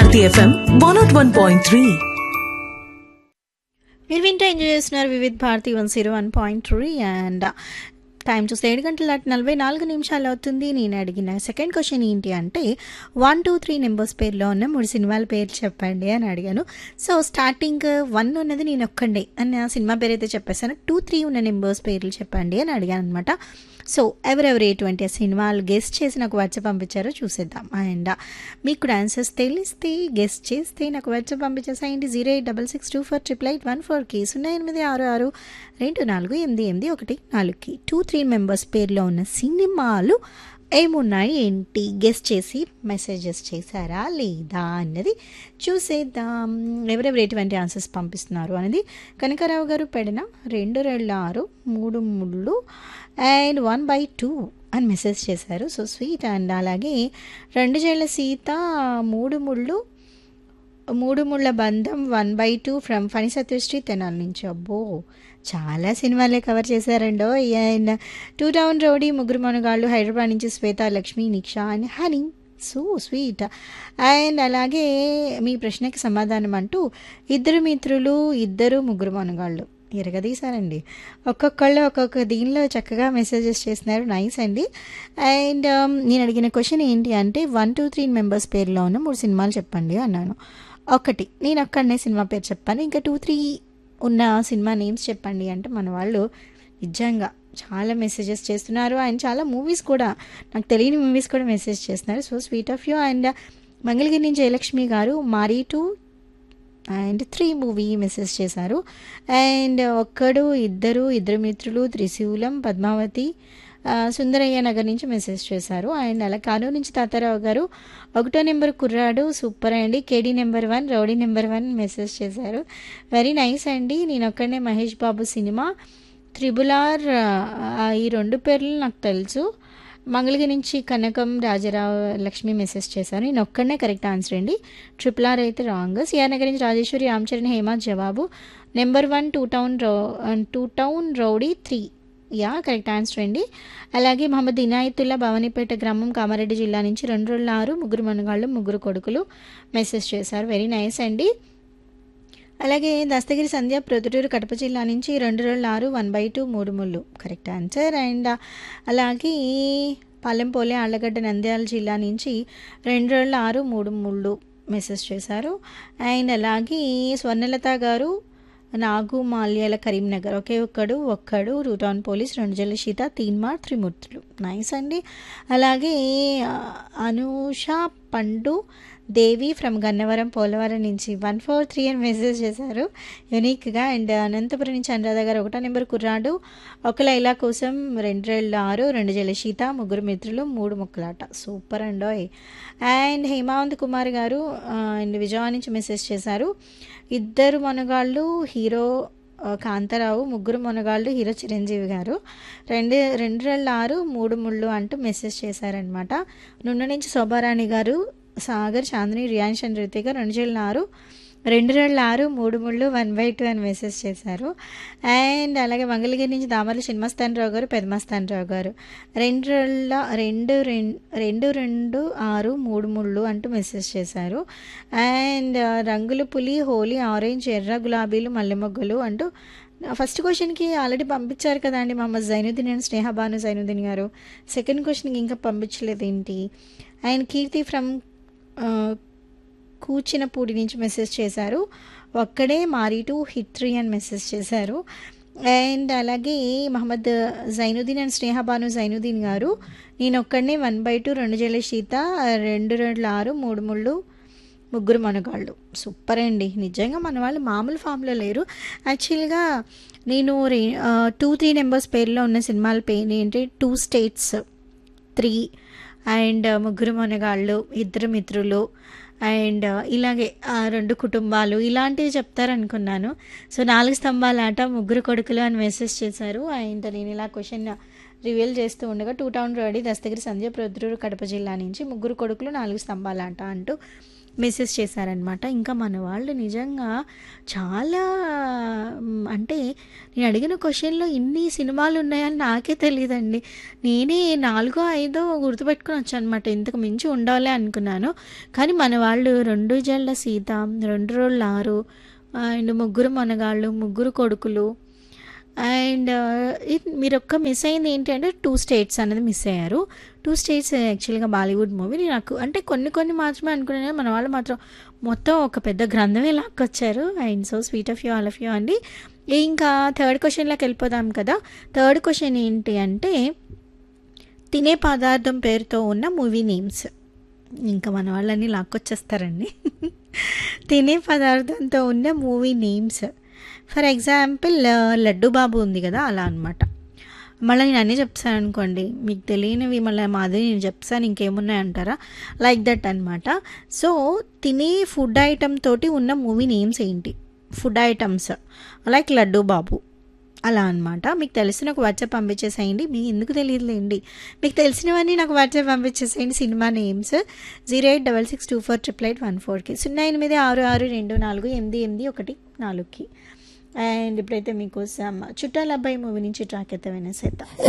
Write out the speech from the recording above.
Bharati FM one naught one point three మీరు వింటే enjoy చేస్తున్నారు Vividh Bharati one zero one point three and time చూస్తే ఏడు గంటల దాటి నలభై నాలుగు నిమిషాలు అవుతుంది నేను అడిగిన సెకండ్ క్వశ్చన్ ఏంటి అంటే వన్ టూ త్రీ నెంబర్స్ పేర్లో ఉన్న మూడు సినిమాల పేర్లు చెప్పండి అని అడిగాను సో స్టార్టింగ్ వన్ ఉన్నది నేను ఒక్కండే అని ఆ సినిమా పేరు అయితే చెప్పేసాను టూ త్రీ ఉన్న నెంబర్స్ పేర్లు చెప్పండి అని అడిగాను అనమాట సో ఎవరెవరు ఎటువంటి సినిమాలు గెస్ట్ చేసి నాకు వాట్సాప్ పంపించారో చూసేద్దాం అండ్ మీకు కూడా ఆన్సర్స్ తెలిస్తే గెస్ట్ చేస్తే నాకు వాట్సాప్ పంపించేసాయండి zero eight double six two four triple eight one ఫోర్కి సున్నా ఎనిమిది ఆరు ఆరు రెండు నాలుగు ఎనిమిది ఎనిమిది ఒకటి నాలుగుకి టూ త్రీ మెంబర్స్ పేర్లో ఉన్న సినిమాలు ఏమున్నాయి ఏంటి గెస్ట్ చేసి మెసేజెస్ చేశారా లేదా అన్నది చూసేద్దాం ఎవరెవరు ఎటువంటి ఆన్సర్స్ పంపిస్తున్నారు అనేది కనకారావు గారు పెడిన రెండు రెండు ఆరు మూడు ముళ్ళు అండ్ వన్ బై టూ అని మెసేజ్ చేశారు సో స్వీట్ అండ్ అలాగే రెండు జేళ్ల సీత మూడు ముళ్ళు మూడు ముళ్ళ బంధం one by two from Phani Satyasri Tenali నుంచి అబ్బో చాలా సినిమాలే కవర్ చేశారండో అండ్ టూ టౌన్ రౌడీ ముగ్గురు మనగాళ్ళు హైదరాబాద్ నుంచి Swetha Lakshmi Niksha and honey so sweet and అలాగే మీ ప్రశ్నకి సమాధానం అంటూ ఇద్దరు మిత్రులు ఇద్దరు ముగ్గురు మనగాళ్ళు ఎరగదీశారండి ఒక్కొక్కళ్ళు ఒక్కొక్క దీనిలో చక్కగా మెసేజెస్ చేస్తున్నారు నైస్ అండి అండ్ నేను అడిగిన క్వశ్చన్ ఏంటి అంటే వన్ టూ త్రీ మెంబర్స్ పేర్లో ఉన్న మూడు సినిమాలు చెప్పండి అన్నాను ఒకటి నేను ఒక్కడనే సినిమా పేరు చెప్పాను ఇంకా టూ త్రీ ఉన్న సినిమా నేమ్స్ చెప్పండి అంటే మన వాళ్ళు నిజంగా చాలా మెసేజెస్ చేస్తున్నారు అండ్ చాలా మూవీస్ కూడా నాకు తెలియని మూవీస్ కూడా మెసేజ్ చేస్తున్నారు so sweet of you and Mangalagiri నుంచి జయలక్ష్మి గారు Maari two and three movie message చేశారు అండ్ ఒక్కడు ఇద్దరు ఇద్దరు మిత్రులు త్రిశూలం పద్మావతి సుందరయ్య నగర్ నుంచి మెసేజ్ చేశారు అండ్ అలా కానూరు నుంచి తాతారావు గారు ఒకటో నెంబర్ కుర్రాడు సూపర్ అండి Kedi number one rowdy number one message చేశారు వెరీ నైస్ అండి నేను ఒక్కడనే మహేష్ బాబు సినిమా త్రిబులార్ ఈ రెండు పేర్లు నాకు తెలుసు మంగళగిరి నుంచి కనకం రాజారావు లక్ష్మి మెసేజ్ చేశారు నేను ఒక్కడనే కరెక్ట్ ఆన్సర్ అండి ట్రిపుల్ ఆర్ అయితే రాంగ్ సిఆర్ నగర్ నుంచి రాజేశ్వరి రామచరణ్ హేమ జవాబు నెంబర్ వన్ టూ టౌన్ రౌ two town rowdy three yeah correct answer అండి అలాగే మహమ్మద్ ఇనాయతుల్లా భవానీపేట గ్రామం కామారెడ్డి జిల్లా నుంచి రెండు రోజుల ఆరు ముగ్గురు మనగాళ్ళు ముగ్గురు కొడుకులు మెసేజ్ చేశారు వెరీ నైస్ అండి అలాగే దస్తగిరి సంధ్య ప్రొద్దుటూరు కడప జిల్లా నుంచి రెండు రోజుల ఆరు వన్ బై టూ మూడు ముళ్ళు కరెక్ట్ ఆన్సర్ అండ్ అలాగే పాలెంపోలే ఆళ్లగడ్డ నంద్యాల జిల్లా నుంచి రెండు రోజుల ఆరు మూడు ముళ్ళు మెసేజ్ చేశారు అండ్ అలాగే స్వర్ణలత గారు నాగు మాల్యాల కరీంనగర్ ఒకే ఒక్కడు ఒక్కడు రూటాన్ పోలీస్ రెండు జల సీత తీన్మార్ త్రిమూర్తులు నైస్ అండి అలాగే అనూష పండు దేవి ఫ్రమ్ గన్నవరం పోలవరం నుంచి వన్ ఫోర్ త్రీ అని మెసేజ్ చేశారు యునిక్గా అండ్ అనంతపురం నుంచి అనురాధ గారు ఒకటో నెంబర్ కుర్రాడు ఒక లైలా కోసం రెండు రెండు ఆరు రెండు జలశీత ముగ్గురు మిత్రులు మూడు ముక్కలాట సూపర్ అండోయ్ అండ్ హేమావంత్ కుమార్ గారు అండ్ విజయవాడ నుంచి మెసేజ్ చేశారు ఇద్దరు మనగాళ్ళు హీరో కాంతారావు ముగ్గురు మునగాళ్ళు హీరో చిరంజీవి గారు రెండు రెండు రెండు ఆరు మూడు ముళ్ళు అంటూ మెసేజ్ చేశారనమాట నుండి నుంచి శోభారాణి గారు సాగర్ చాందిని రియాన్స్ అండ్ రితిక రెండు వేల ఆరు రెండు రెండు ఆరు మూడు ముళ్ళు వన్ బై టూ అని మెసేజ్ చేశారు అండ్ అలాగే మంగళగిరి నుంచి దామర్ల చిన్మస్తాన్ రావు గారు పెదమస్తాన్ రావు గారు రెండు రెండు రెండు రెండు రెండు ఆరు మూడు ముళ్ళు అంటూ మెసేజ్ చేశారు అండ్ రంగుల పులి హోలీ ఆరెంజ్ ఎర్ర గులాబీలు మల్లె మొగ్గలు అంటూ ఫస్ట్ క్వశ్చన్కి ఆల్రెడీ పంపించారు కదా అండి మహమ్మద్ జైనుద్దీన్ అండ్ స్నేహబాను జైనుద్దీన్ గారు సెకండ్ క్వశ్చన్కి ఇంకా పంపించలేదు ఏంటి అండ్ కీర్తి ఫ్రమ్ కూచినపూడి నుంచి మెసేజ్ చేశారు ఒక్కడే మారీ టు హిట్ త్రీ అని మెసేజ్ చేశారు అండ్ అలాగే మహమ్మద్ జైనుద్దీన్ అండ్ స్నేహబాను జైనుద్దీన్ గారు నేను ఒక్కడనే వన్ బై టూ రెండు జల శీత రెండు రెండు ఆరు మూడు ముళ్ళు ముగ్గురు మనగాళ్ళు సూపర్ అండి నిజంగా మన వాళ్ళు మామూలు ఫామ్లో లేరు యాక్చువల్గా నేను రే టూ త్రీ నెంబర్స్ పేర్లో ఉన్న సినిమాల పేరు ఏంటి టూ స్టేట్స్ త్రీ అండ్ ముగ్గురు మనగాళ్ళు ఇద్దరు మిత్రులు అండ్ ఇలాగే రెండు కుటుంబాలు ఇలాంటివి చెప్తారనుకున్నాను సో నాలుగు స్తంభాల ఆట ముగ్గురు కొడుకులు అని మెసేజ్ చేశారు అండ్ నేను ఇలా క్వశ్చన్ రివీల్ చేస్తూ ఉండగా two town rowdy Dastagiri Sandhya Proddatur Kadapa జిల్లా నుంచి ముగ్గురు కొడుకులు నాలుగు స్తంభాల ఆట అంటూ మెసేజ్ చేశారనమాట ఇంకా మన వాళ్ళు నిజంగా చాలా మ్, అంటే నేను అడిగిన క్వశ్చన్లో ఇన్ని సినిమాలు ఉన్నాయని నాకే తెలియదండి నేనే నాలుగో ఐదో గుర్తుపెట్టుకుని వచ్చాను అనమాట ఇంతకు మించి ఉండాలి అనుకున్నాను కానీ మన వాళ్ళు రెండు జళ్ళ సీత రెండు రోజుల ఆరు అండ్ ముగ్గురు మనగాళ్ళు ముగ్గురు కొడుకులు అండ్ మీరు ఒక్క మిస్ అయింది ఏంటి అంటే టూ స్టేట్స్ అనేది మిస్ అయ్యారు టూ స్టేట్స్ యాక్చువల్గా బాలీవుడ్ మూవీ నాకు అంటే కొన్ని కొన్ని మాత్రమే అనుకున్నాను మన వాళ్ళు మాత్రం మొత్తం ఒక పెద్ద గ్రంథమే లాక్కొచ్చారు and so sweet of you all of you అండి ఇంకా థర్డ్ క్వశ్చన్లోకి వెళ్ళిపోదాం కదా థర్డ్ క్వశ్చన్ ఏంటి అంటే తినే పదార్థం పేరుతో ఉన్న మూవీ నేమ్స్ ఇంకా మన వాళ్ళని లాక్కొచ్చేస్తారండి తినే పదార్థంతో ఉన్న movie names for example Laddu Babu ఉంది కదా అలా అనమాట మళ్ళీ నేను అన్నీ చెప్తాను అనుకోండి మీకు తెలియనివి మళ్ళీ మాది నేను చెప్తాను ఇంకేమున్నాయి అంటారా లైక్ దట్ అనమాట సో తినే ఫుడ్ ఐటమ్ తోటి ఉన్న మూవీ నేమ్స్ ఏంటి food items like Laddu Babu అలా అనమాట మీకు తెలిసిన ఒక వాట్సాప్ పంపించేసేయండి మీ ఎందుకు తెలియదులేండి మీకు తెలిసినవన్నీ నాకు వాట్సాప్ పంపించేసేయండి cinema names zero eight double six two four triple eight one ఫోర్కి సున్నా ఎనిమిది ఆరు ఆరు రెండు నాలుగు ఎనిమిది ఎనిమిది ఒకటి నాలుగుకి అండ్ ఇప్పుడైతే మీకోసం చుట్టాల అబ్బాయి మూవీ నుంచి ట్రాక్ అయితే వినేసేద్దాం